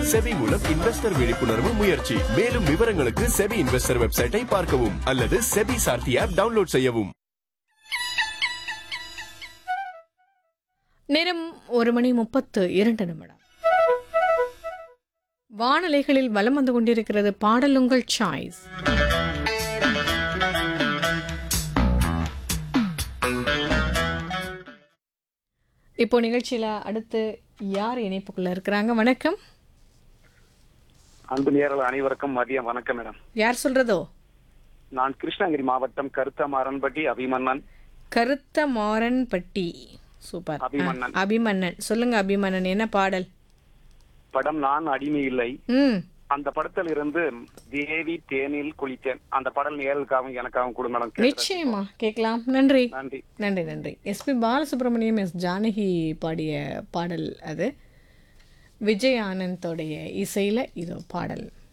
SEBI மூலம் investor விழிப்புணர்வு முயற்சி மேலும் விவரங்களுக்கு செபி இன்வெஸ்டர் வெப்சைட்டை பார்க்கவும் அல்லது செபி சார்த்தி ஆப் டவுன்லோட் செய்யவும் நேரம் ஒரு மணி முப்பத்து இரண்டு நிமிடம் வானலைகளில் வலம் வந்து கொண்டிருக்கிறது பாடலுங்கள் சாய்ஸ் இப்போ நிகழ்ச்சியில அடுத்து யார் இணைப்புக்குள்ள இருக்கிறாங்க வணக்கம் அன்பு நேரல் அனைவருக்கும் மதியம் வணக்கம் மேடம் யார் சொல்றதோ நான் கிருஷ்ணகிரி மாவட்டம் கருத்தமாறன்பட்டி அபிமன்னன் கருத்த மாறன் பட்டி சூப்பர் அபிமன்னன். ஆ, அபிமன்னன் சொல்லுங்க அபிமன்னன் என்ன பாடல் படம் நான் அடிமை இல்லை ம் அந்த படத்தில் இருந்து தேவி தேனில் குளித்தேன் அந்த பாடல் நேரலுக்காகவும் எனக்காகவும் கூட மேடம் கேட்கிறேன். நிச்சயமா கேட்கலாம் நன்றி நன்றி நன்றி நன்றி எஸ்பி பாலசுப்ரமணியம் எஸ் ஜானகி பாடிய பாடல் அது விஜய் ஆனந்தோடைய இசையில் இதோ பாடல்